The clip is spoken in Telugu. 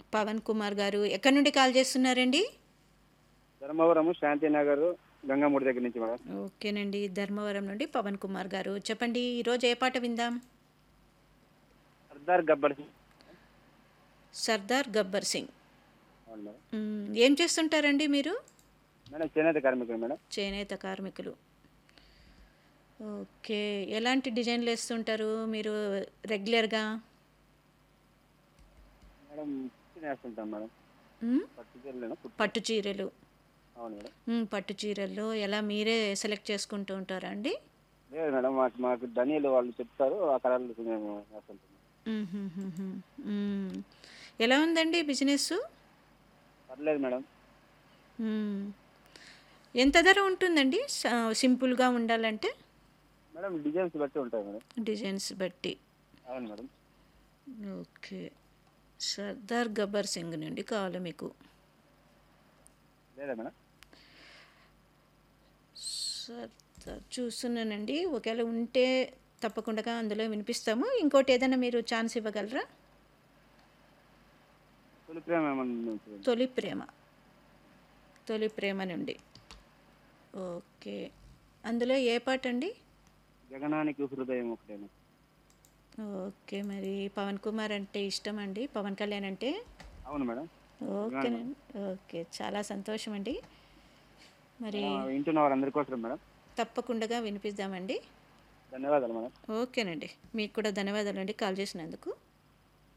పవన్ కుమార్ గారు ఎక్కడి నుండి కాల్ చేస్తున్నారండి ధర్మవరము శాంతినగర్ గంగామూడి దగ్గర నుంచి మేడం ఓకేనండి ధర్మవరం నుండి పవన్ కుమార్ గారు చెప్పండి ఈరోజు ఏ పాట విందాం సర్దార్ గబ్బర్ సింగ్ సర్దార్ గబ్బర్ సింగ్ అవును మేడం మ్మ్, ఏం చేస్తుంటారండి మీరు మేడం చేనేత కార్మికులు మేడం చేనేత కార్మికులు ఓకే ఎలాంటి డిజైన్లు వేస్తుంటారు మీరు రెగ్యులర్గా మేడం కుర్చీ వేస్తుంటాం మేడం మ్మ్? పట్టు చీరలేనా కుర్చీ పట్టు చీరలు అవును మేడం మ్మ్, పట్టు చీరల్లో ఎలా మీరే సెలెక్ట్ చేసుకుంటూ ఉంటారా అండి లేదు మేడం మాకు మాకు ధనియులు వాళ్ళు చెప్తారు ఆ కలర్లు మేము వేస్తుంటాం మ్మ్, మ్మ్, మ్మ్, మ్మ్. మ్మ్. ఎలా ఉందండి బిజినెస్ పర్లేదు మేడం మ్మ్. ఎంత ధర ఉంటుందండి స- సింపుల్గా ఉండాలంటే మేడం డిజైన్స్ బట్టి ఉంటాయి మేడం డిజైన్స్ బట్టి అవును మేడం ఓకే సర్దార్ గబ్బర్ సింగ్ నుండి కావాలి మీకు లేదా మేడం సర్దార్ చూస్తున్నానండి ఒకవేళ ఉంటే తప్పకుండా అందులో వినిపిస్తాము ఇంకోటి ఏదైనా మీరు ఛాన్స్ ఇవ్వగలరా తొలి ప్రేమ ఏమన్నా ఉంటుందా? తొలి ప్రేమ తొలి ప్రేమ నుండి ఓకే అందులో ఏ పాట అండి గగనానికి హృదయం ఒకటే మేడం. ఓకే మరి పవన్ కుమార్ అంటే ఇష్టం అండి పవన్ కళ్యాణ్ అంటే అవును మేడం ఓకేనండి ఓకే చాలా సంతోషం అండి మరి ఆ, వింటున్న వారందరి కోసం మేడం తప్పకుండా వినిపిద్దామండి ధన్యవాదాలు మేడం ఓకేనండి మీకు కూడా ధన్యవాదాలు అండి కాల్ చేసినందుకు